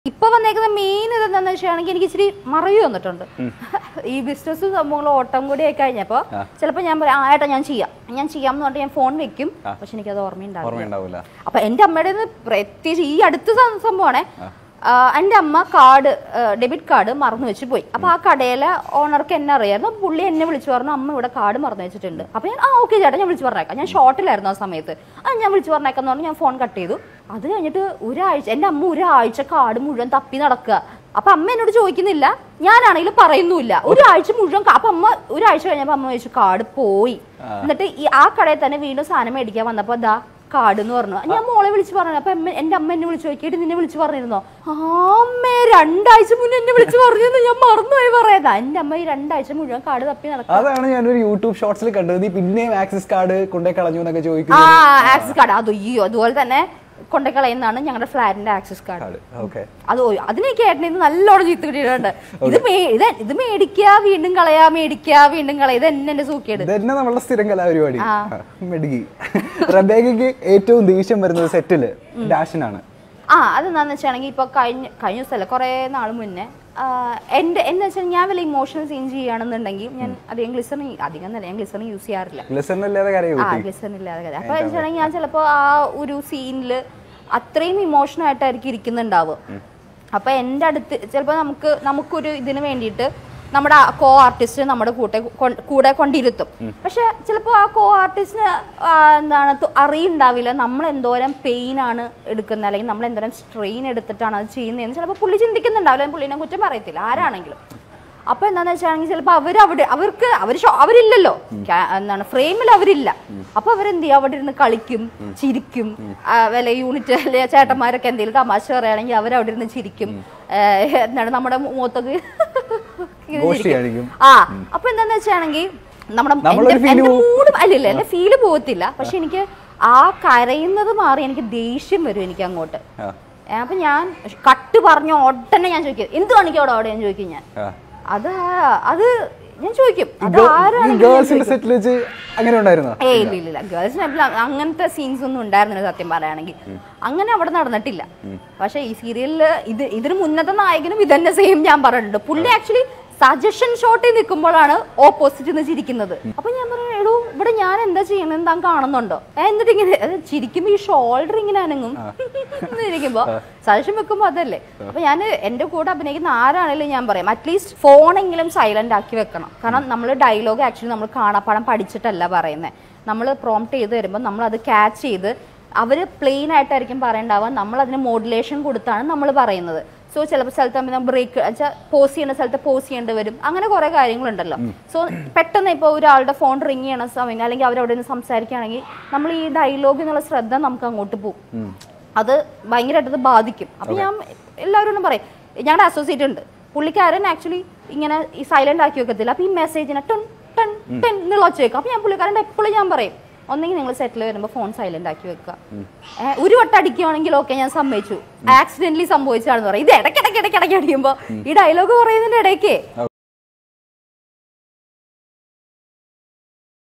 ഇപ്പൊ വന്നേക്കുന്ന മെയിൻ ഇതെന്താന്ന് വെച്ചാണെങ്കിൽ എനിക്ക് ഇച്ചിരി മറവി വന്നിട്ടുണ്ട് ഈ ബിസിനസ് സംഭവങ്ങളും ഓട്ടം കൂടി ആയി കഴിഞ്ഞപ്പോ ചിലപ്പോ ഞാൻ പറയാം ആ ഏട്ടാ ഞാൻ ചെയ്യാം ഞാൻ ചെയ്യാം എന്ന് പറഞ്ഞിട്ട് ഞാൻ ഫോൺ വെക്കും പക്ഷെ എനിക്കത് ഓർമ്മയുണ്ടാവില്ല ഓർമ്മയുണ്ടാവില്ല അപ്പൊ എന്റെ അമ്മയുടെ പ്രത്യേകിച്ച് ഈ അടുത്ത സം- സംഭവമാണേ ആ, എന്റെ അമ്മ കാർഡ് ഡെബിറ്റ് കാർഡ് മറന്നു വെച്ച് പോയി അപ്പൊ ആ കടയിലെ ഓണർക്ക് എന്നെ അറിയായിരുന്നു അപ്പൊ പുള്ളി എന്നെ വിളിച്ചു പറഞ്ഞു അമ്മ ഇവിടെ കാർഡ് മറന്നു വെച്ചിട്ടുണ്ട് അപ്പൊ ഞാൻ ആ ഓക്കെ ചേട്ടാ ഞാൻ വിളിച്ചു പറഞ്ഞേക്കാം ഞാൻ ഷോർട്ടിലായിരുന്നു ആ സമയത്ത് ആ ഞാൻ വിളിച്ചു പറഞ്ഞേക്കാം എന്ന് പറഞ്ഞ് ഞാൻ ഫോൺ കട്ട് ചെയ്തു അത് കഴിഞ്ഞിട്ട് ഒരാഴ്ച എന്റെ അമ്മ ഒരാഴ്ച കാർഡ് മുഴുവൻ തപ്പി നടക്കുക അപ്പൊ അമ്മ എന്നോട് ചോദിക്കുന്നില്ല ഞാനാണെങ്കിലും പറയുന്നുമില്ല ഒരാഴ്ച മുഴുവൻ ക- അപ്പൊ അമ്മ ഒരാഴ്ച കഴിഞ്ഞപ്പോ അമ്മ ചോദിച്ചു കാർഡ് പോയി എന്നിട്ട് ഈ ആ കടയിൽ തന്നെ വീണ്ടും സാധനം മേടിക്കാൻ വന്നപ്പോ ദാ കാർഡ് എന്ന് പറഞ്ഞു ഞാൻ മോളെ വിളിച്ച് പറഞ്ഞു അപ്പൊ അമ്മ എന്റെ അമ്മ എന്നെ വിളിച്ചു നോക്കിയിട്ട് നിന്നെ വിളിച്ച് പറഞ്ഞിരുന്നോ ആ അമ്മേ രണ്ടാഴ്ച മുന്നേ എന്നെ വിളിച്ച് പറഞ്ഞിരുന്നു ഞാൻ മറന്നുപോയി പറയാതാ എന്റെ അമ്മ ഈ രണ്ടാഴ്ച മുഴുവൻ കാർഡ് തപ്പി നടക്കും അതാണ് ഞാനൊരു യൂട്യൂബ് ഷോർട്സിൽ കണ്ടത് നീ പിന്നെയും ആക്സിസ് കാർഡ് കൊണ്ടേ കളഞ്ഞു എന്നൊക്കെ ആ ചോദിക്കുന്നു ആക്സിസ് കാർഡ് അത് അയ്യോ അതുപോലെ തന്നെ കൊണ്ടുകളയുന്നതാണ് ഞങ്ങളുടെ ഫ്ലാറ്റിന്റെ ആക്സിസ് കാർഡ് കാർഡ് ഓക്കെ അത് ഒ- അതിനൊക്കെ ഏട്ടനെ ഇത് നല്ലോണം ചീത്ത കിട്ടിയിട്ടുണ്ട് ഇത് മേ- ഇത് ഇത് മേടിക്കുക വീണ്ടും കളയാ മേടിക്കുക വീണ്ടും കളയാ ഇത് എന്നെ എന്റെ സൂക്കേട് ഇത് തന്നെ നമ്മളുടെ സ്ഥിരം കലാപരിപാടി ആ. മെടുകി റബേഗയ്ക്ക് ഏറ്റവും ദേഷ്യം വരുന്നത് സെറ്റില് ഡാഷിനാണ് ആ അതെന്താന്ന് വെച്ചാണെങ്കിൽ ഇപ്പൊ കഴിഞ്ഞ കഴിഞ്ഞ ദിവസമല്ല കുറെ നാൾ മുന്നേ ആ, എന്റെ എന്ന് വെച്ചാൽ ഞാൻ വല്ല ഇമോഷണൽ സീൻ ചെയ്യുകയാണെന്നുണ്ടെങ്കിൽ ഞാൻ അധികം ഗ്ലിസറിൻ അധികം എന്നല്ല ഞാൻ ഗ്ലിസറിൻ യൂസ് ചെയ്യാറില്ല ഗ്ലിസറിൻ ഇല്ലാതെ കാര്യം ആ ഗ്ലിസറിൻ ഇല്ലാതെ കാര്യം അപ്പൊ വെച്ചാണെങ്കിൽ ഞാൻ ചിലപ്പോ ആ ഒരു സീനിൽ അത്രയും ഇമോഷണൽ ആയിട്ടായിരിക്കും ഇരിക്കുന്നുണ്ടാവുക അപ്പൊ എൻ്റെ അടുത്ത് ചിലപ്പോൾ നമുക്ക് നമുക്കൊരു ഇതിന് വേണ്ടിയിട്ട് നമ്മുടെ കോ ആർട്ടിസ്റ്റ് നമ്മുടെ കൂടെ കൊ- കൂടെ കൊണ്ടിരുത്തും പക്ഷെ ചിലപ്പോൾ ആ കോ ആർട്ടിസ്റ്റിന് എന്താണ് തു- അറിയുണ്ടാവില്ല നമ്മൾ എന്തോരം പെയിൻ ആണ് എടുക്കുന്നത് അല്ലെങ്കിൽ നമ്മൾ എന്തോരം സ്ട്രെയിൻ എടുത്തിട്ടാണ് അത് ചെയ്യുന്നതെന്ന് ചിലപ്പോൾ പുള്ളി ചിന്തിക്കുന്നുണ്ടാവില്ല ഞാൻ പുള്ളിനെ കുറ്റം പറയത്തില്ല ആരാണെങ്കിലും അപ്പൊ എന്താന്ന് വെച്ചാണെങ്കിൽ ചിലപ്പോൾ അവർ അവിടെ അവർക്ക് അവർ അവരില്ലല്ലോ ക്യാ- എന്താണ് ഫ്രെയിമിൽ അവരില്ല അപ്പൊ അവരെന്ത് ചെയ്യും അവിടെ ഇരുന്ന് കളിക്കും ചിരിക്കും ആ, വല്ല യൂണിറ്റ് അല്ലെ ചേട്ടന്മാരൊക്കെ എന്തെങ്കിലും തമാശ പറയുകയാണെങ്കിൽ അവർ അവിടെ ഇരുന്ന് ചിരിക്കും ഏ, എന്താണ് നമ്മുടെ മുഖത്തൊക്കെ ഇങ്ങനെ Ghost ചിരിക്കും. കാണിക്കും. ആ അപ്പൊ എന്താന്ന് വെച്ചാണെങ്കിൽ നമ്മുടെ നമ്മളൊരു എന്റെ- feel എന്റെ പോവും. മൂഡ് അല്ലല്ല എന്റെ ഫീല് പോകത്തില്ല പക്ഷെ എനിക്ക് ആ കരയുന്നത് മാറി എനിക്ക് ദേഷ്യം വരും എനിക്ക് അങ്ങോട്ട് ആ. ഏ, അപ്പൊ ഞാൻ കട്ട് പറഞ്ഞ ഉടനെ ഞാൻ ചോദിക്കും എന്ത് കാണിക്കും അവിടെ അവിടെ ഞാൻ ചോദിക്കും ഞാൻ ആ. അത് ആ- അത് ഞാൻ ചോദിക്കും ഈ അത് ഗേ- ഈ ആരാണെങ്കിലും ഞാൻ ഗേൾസിന്റെ ചോദിക്കും. സെറ്റിൽ വെച്ച് അങ്ങനെ ഉണ്ടായിരുന്നോ ഏയ് ഇല്ല ഇല്ല ഇല്ല ഗേൾസിന് അങ്ങനത്തെ സീൻസ് ഒന്നും ഉണ്ടായിരുന്നില്ല സത്യം പറയുകയാണെങ്കിൽ അങ്ങനെ അവിടെ നടന്നിട്ടില്ല പക്ഷെ ഈ സീരിയലില് ഇത് ഇതിന് മുന്നത്തെ നായകനും ഇതന്നെ സെയിം ഞാൻ പറഞ്ഞിട്ടുണ്ട് പുള്ളി ആക്ച്വലി സജഷൻ ഷോട്ടിൽ നിൽക്കുമ്പോഴാണ് ഓപ്പോസിറ്റ് നിന്ന് ചിരിക്കുന്നത് അപ്പൊ ഞാൻ പറഞ്ഞു എടോ ഇവിടെ ഞാൻ എന്താ ചെയ്യണമെന്ന് താൻ കാണുന്നുണ്ടോ ഏ, എന്നിട്ട് ഇങ്ങനെ അത് ചിരിക്കുമ്പോ ഈ ഷോൾഡർ ഇങ്ങനെ അനങ്ങും ഇരിക്കുമ്പോ സജഷൻ വെക്കുമ്പോ അതല്ലേ അപ്പൊ ഞാൻ എന്റെ കൂടെ അഭിനയിക്കുന്ന ആരാണെങ്കിലും ഞാൻ പറയും അറ്റ്ലീസ്റ്റ് ഫോണെങ്കിലും സൈലന്റ് ആക്കി വെക്കണം കാരണം നമ്മൾ ഡയലോഗ് ആക്ച്വലി നമ്മൾ കാണാപ്പാടം പഠിച്ചിട്ടല്ല പറയുന്നത് നമ്മൾ പ്രോംപ്റ്റ് ചെയ്ത് വരുമ്പോൾ നമ്മൾ അത് ക്യാച്ച് ചെയ്ത് അവർ പ്ലെയിൻ ആയിട്ടായിരിക്കും പറയണ്ടാവുക നമ്മൾ അതിന് മോഡുലേഷൻ കൊടുത്താണ് നമ്മൾ പറയുന്നത് സോ ചിലപ്പോൾ സ്ഥലത്ത് നമ്മൾ ബ്രേക്ക് വെച്ചാൽ പോസ് ചെയ്യുന്ന സ്ഥലത്ത് പോസ് ചെയ്യേണ്ടി വരും അങ്ങനെ കുറെ കാര്യങ്ങളുണ്ടല്ലോ സോ പെട്ടെന്ന് ഇപ്പോൾ ഒരാളുടെ ഫോൺ റിങ് ചെയ്യണ സമയം അല്ലെങ്കിൽ അവരവിടെ നിന്ന് സംസാരിക്കുകയാണെങ്കിൽ നമ്മൾ ഈ ഡയലോഗ് എന്നുള്ള ശ്രദ്ധ നമുക്ക് അങ്ങോട്ട് പോകും അത് ഭയങ്കരമായിട്ട് അത് ബാധിക്കും അപ്പൊ ഞാൻ എല്ലാവരോടും പറയും ഞങ്ങളുടെ അസോസിയേറ്റ് ഉണ്ട് പുള്ളിക്കാരൻ ആക്ച്വലി ഇങ്ങനെ ഈ സൈലന്റ് ആക്കി വെക്കത്തില്ല അപ്പൊ ഈ മെസ്സേജിനെ ടൺ ടൺ ടൺ എന്നുള്ള ഒച്ച വെക്കും അപ്പൊ ഞാൻ പുള്ളിക്കാരൻ്റെ എപ്പോഴും ഞാൻ പറയും ഒന്നെങ്കിൽ നിങ്ങൾ സെറ്റിൽ വരുമ്പോൾ ഫോൺ സൈലന്റ് ആക്കി വെക്കുക ഏ, ഒരു വട്ടം അടിക്കുവാണെങ്കിൽ ഓക്കെ ഞാൻ സമ്മതിച്ചു ആക്സിഡന്റലി സംഭവിച്ചാണെന്ന് പറയും ഇത് ഇടയ്ക്കിടയ്ക്ക് ഇടയ്ക്കിടയ്ക്ക് അടിക്കുമ്പോൾ ഈ ഡയലോഗ് പറയുന്നതിന്റെ ഇടയ്ക്ക്